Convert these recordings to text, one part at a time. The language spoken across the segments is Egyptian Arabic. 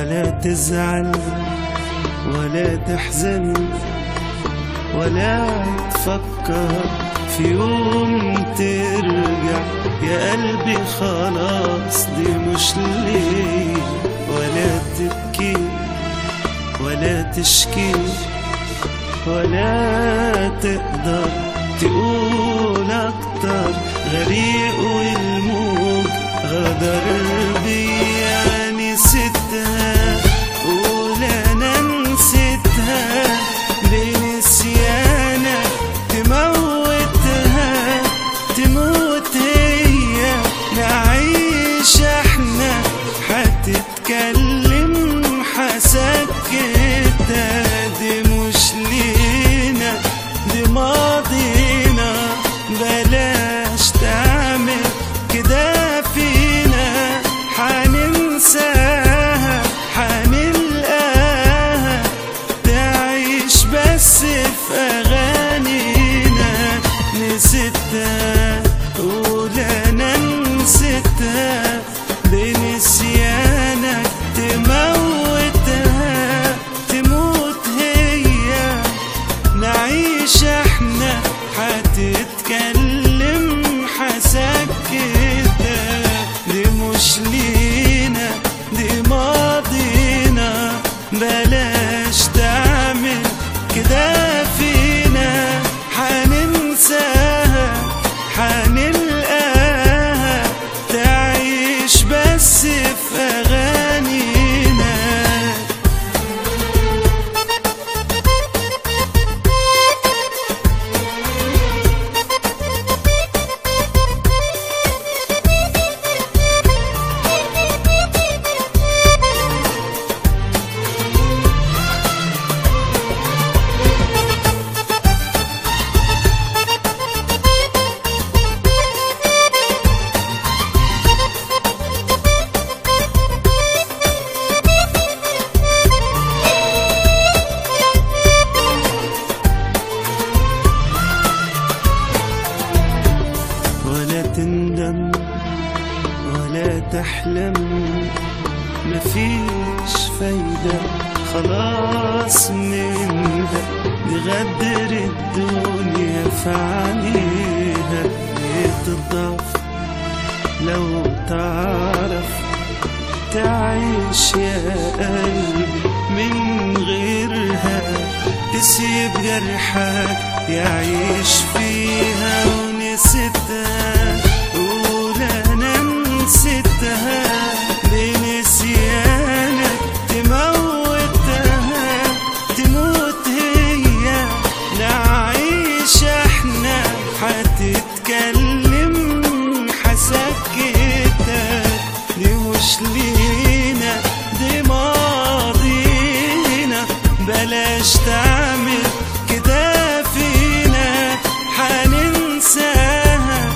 ولا تزعل ولا تحزن ولا تفكر في يوم ترجع يا قلبي خلاص دي مش ليه ولا تبكي ولا تشكي ولا تقدر تقول اكتر غريق والموج غدر بيا نسيتها قول انا نسيتها بنسيانك تموتها تموت هي نعيش احنا هتتكلم حسكتها دي مش لينا دي ماضينا بلاش تعمل كده فينا حننساها حنلقاها تعيش بس في أغانينا نسيتها قول أنا نسيتها بنسيانك تموتها تموت هي نعيش احنا هتتكلم حسكتها دي مش لينا دي ماضينا بلاش تعمل كده فينا حننساها حنلقاها تعيش بس في أغانينا ولا تندم ولا تحلم مفيش فايدة خلاص منها نغدر الدنيا في عينيها تضعف لو تعرف تعيش يا قلبي من غيرها تسيب جرحك يعيش فيها ونسيتها قول انا نسيتها بنسيانك تموتها تموت هي نعيش احنا هتتكلم حسكتها دي مش لينا دي ماضينا بلاش تعمل كده فينا حننساها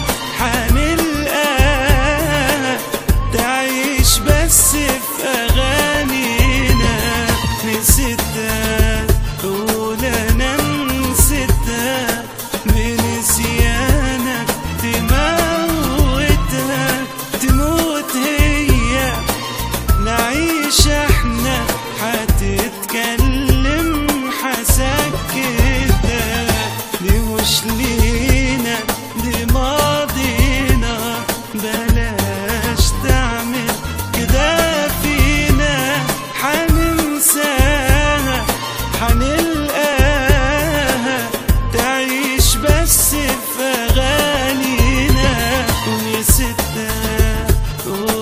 حنلقاها تعيش بس في أغانينا نسيتها قول أنا نسيتها بنسيانك تموتها تموت هي نعيش احنا هتتكلم حسكتها دي مش لينا دي ماضينا بلاش تعمل كده فينا حننساها حنلقاها تعيش بس في أغانينا ونسيتها